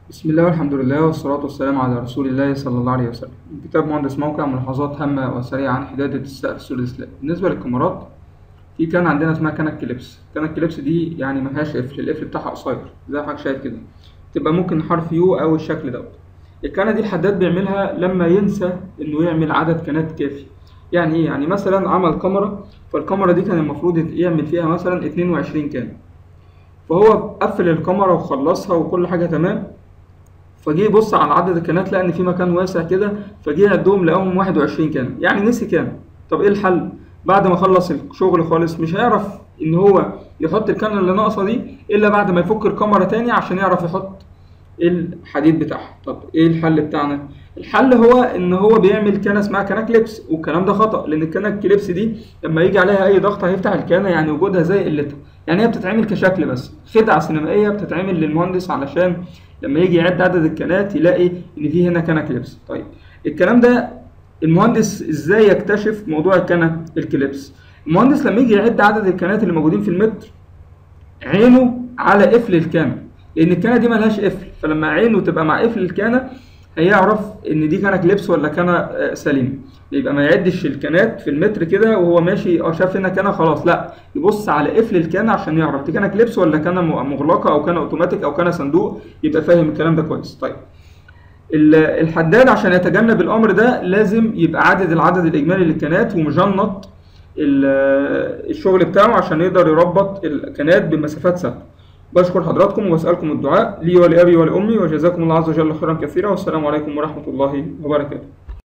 بسم الله والحمد لله والصلاة والسلام على رسول الله صلى الله عليه وسلم كتاب مهندس موقع ملاحظات هامة وسريعة عن حدادة السقف السوري الإسلامي بالنسبة للكاميرات في كان عندنا اسمها كانت كليبس كانت كليبس دي يعني ملهاش قفل القفل بتاعها قصير زي ما حضرتك شايف كده تبقى ممكن حرف يو أو الشكل دوت الكانة دي الحداد بيعملها لما ينسى إنه يعمل عدد كانات كافي يعني إيه يعني مثلا عمل كاميرا فالكاميرا دي كان المفروض يعمل فيها مثلا 22 كان فهو قفل الكاميرا وخلصها وكل حاجة تمام فجه يبص على عدد الكانات لقى ان في مكان واسع كده فجه عدهم لقاهم 21 كان يعني نسي كام طب ايه الحل بعد ما خلص الشغل خالص مش هيعرف ان هو يحط الكانه اللي ناقصه دي الا بعد ما يفك الكاميرا تاني عشان يعرف يحط الحديد بتاعها طب ايه الحل بتاعنا الحل هو ان هو بيعمل كانه اسمها كانه كليبس والكلام ده خطا لان الكانه الكليبس دي لما يجي عليها اي ضغط هيفتح الكانه يعني وجودها زي قلتها يعني هي بتتعمل كشكل بس خدعه سينمائيه بتتعمل للمهندس علشان لما يجي يعد عدد الكانات يلاقي ان في هنا كانه كليبس طيب الكلام ده المهندس ازاي يكتشف موضوع الكانه الكليبس المهندس لما يجي يعد عدد الكانات اللي موجودين في المتر عينه على قفل الكانه لان الكانه دي ملهاش قفل فلما عينه تبقى مع قفل الكانه هيعرف ان دي كانه كليبس ولا كانه سليمه يبقى ما يعدش الكانات في المتر كده وهو ماشي اه شاف هنا كانه خلاص لا يبص على قفل الكانه عشان يعرف دي كانه كليبس ولا كانه مغلقه او كانه اوتوماتيك او كانه صندوق يبقى فاهم الكلام ده كويس طيب الحداد عشان يتجنب الامر ده لازم يبقى عدد العدد الاجمالي للكانات ومجنط الشغل بتاعه عشان يقدر يربط الكانات بمسافات ثابته بشكر حضراتكم وبسألكم الدعاء لي ولأبي ولأمي وجزاكم الله عز وجل خيرا كثيرا والسلام عليكم ورحمة الله وبركاته